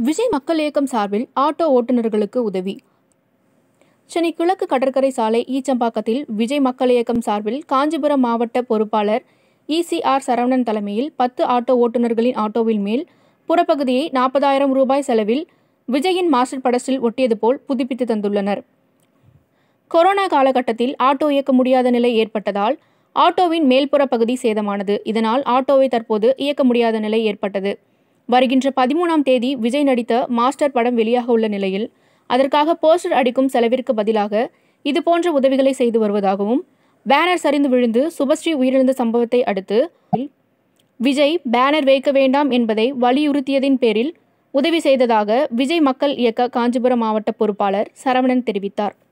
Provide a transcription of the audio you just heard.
விஜய் மக்கள் இயக்கம் சார்பில் ஆட்டோ ஓட்டுநர்களுக்கு உதவி சென்னை கிழக்கு கடற்கரை சாலை ஈச்சம்பாக்கத்தில் விஜய் மக்கள் இயக்கம் சார்பில் காஞ்சிபுரம் மாவட்ட பொறுப்பாளர் இசிஆர் சரவணன் தலைமையில் பத்து ஆட்டோ ஓட்டுநர்களின் ஆட்டோவில் மேல் புறப்பகுதியை நாற்பதாயிரம் ரூபாய் செலவில் விஜயின் மாஸ்டர் படஸ்டில் ஒட்டியது போல் புதுப்பித்து தந்துள்ளனர் கொரோனா காலகட்டத்தில் ஆட்டோ இயக்க முடியாத நிலை ஏற்பட்டதால் ஆட்டோவின் மேல்புற பகுதி சேதமானது இதனால் ஆட்டோவை தற்போது இயக்க முடியாத நிலை ஏற்பட்டது வருகின்ற பதிமூணாம் தேதி விஜய் நடித்த மாஸ்டர் படம் வெளியாக உள்ள நிலையில் அதற்காக போஸ்டர் அடிக்கும் செலவிற்கு பதிலாக இதுபோன்ற உதவிகளை செய்து வருவதாகவும் பேனர் சரிந்து விழுந்து சுபஸ்ரீ உயிரிழந்த சம்பவத்தை அடுத்து விஜய் பேனர் வைக்க வேண்டாம் என்பதை வலியுறுத்தியதின் பேரில் உதவி செய்ததாக விஜய் மக்கள் இயக்க காஞ்சிபுரம் மாவட்ட பொறுப்பாளர் சரவணன் தெரிவித்தார்